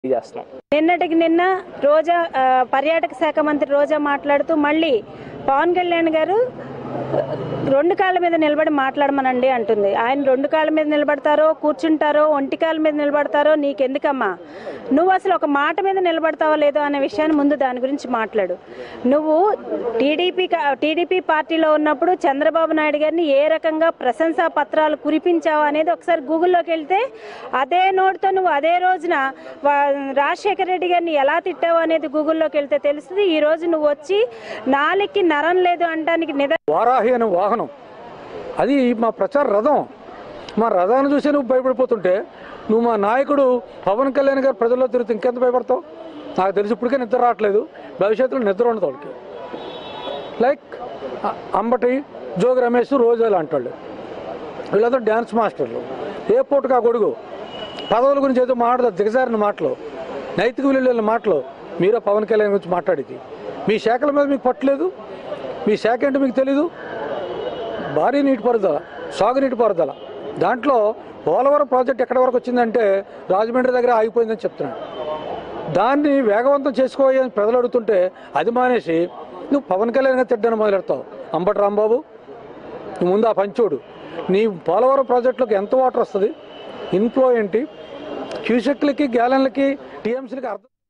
చేస్తున్నాం నిన్నటికి నిన్న రోజా ఆ, పర్యాటక శాఖ మంత్రి రోజా మాట్లాడుతూ మళ్ళీ పవన్ కళ్యాణ్ గారు రెండు కాళ్ళ మీద నిలబడి మాట్లాడమనండి అంటుంది ఆయన రెండు కాళ్ళ మీద నిలబడతారో కూర్చుంటారో ఒంటి కాళ్ళ మీద నిలబడతారో నీకెందుకమ్మా నువ్వు అసలు ఒక మాట మీద నిలబడతావో లేదో అనే విషయాన్ని ముందు దాని గురించి మాట్లాడు నువ్వు టీడీపీ టీడీపీ పార్టీలో ఉన్నప్పుడు చంద్రబాబు నాయుడు గారిని ఏ రకంగా ప్రశంసా పత్రాలు కురిపించావు అనేది ఒకసారి గూగుల్లోకి వెళ్తే అదే నోటితో నువ్వు అదే రోజున వా- రాజశేఖర రెడ్డి గారిని ఎలా తిట్టావు అనేది గూగుల్లోకి వెళ్తే తెలుస్తుంది ఈ రోజు నువ్వు వచ్చి నాలికి నరం లేదు అంటానికి నిద వారాహి అనే వాహనం అది మా ప్రచార రథం మా రథాన్ని చూసి నువ్వు భయపడిపోతుంటే నువ్వు మా నాయకుడు పవన్ కళ్యాణ్ గారు ప్రజల్లో తిరుగుతూ ఇంకెంత భయపడతావు నాకు తెలిసి ఇప్పటికే నిద్ర రావట్లేదు భవిష్యత్తులో నిద్ర ఉండదు వాళ్ళకి లైక్ అ- అంబటి జోగి రమేష్ రోజా లాంటి వాళ్ళు వీళ్ళందరూ డ్యాన్స్ మాస్టర్లు ఏ పూటకు ఆ గొడుగు పదవుల గురించి ఏదో మాట్లాడదు దిగజారిన మాటలు నైతిక విలువల మాటలు మీరే పవన్ కళ్యాణ్ గురించి మాట్లాడేది మీ శాఖల మీద మీకు పట్టలేదు మీ శాఖ ఏంటో మీకు తెలీదు భారీ నీటిపారుదల సాగునీటి పారుదల దాంట్లో పోలవరం ప్రాజెక్ట్ ఎక్కడి వరకు వచ్చిందంటే రాజమండ్రి దగ్గర ఆగిపోయిందని చెప్తున్నాడు దాన్ని వేగవంతం చేసుకోవాలని ప్రజలు అడుగుతుంటే అది మానేసి నువ్వు పవన్ కళ్యాణ్ గారు తిడ్డాను మొదలెడతావు అంబటి రాంబాబు నువ్వు ముందు ఆ పంచోడు నీ పోలవరం ప్రాజెక్టులోకి ఎంత వాటర్ వస్తుంది ఇన్ఫ్లో ఏంటి క్యూసెక్లకి గ్యాలన్లకి టీఎంసీలకి అర్థం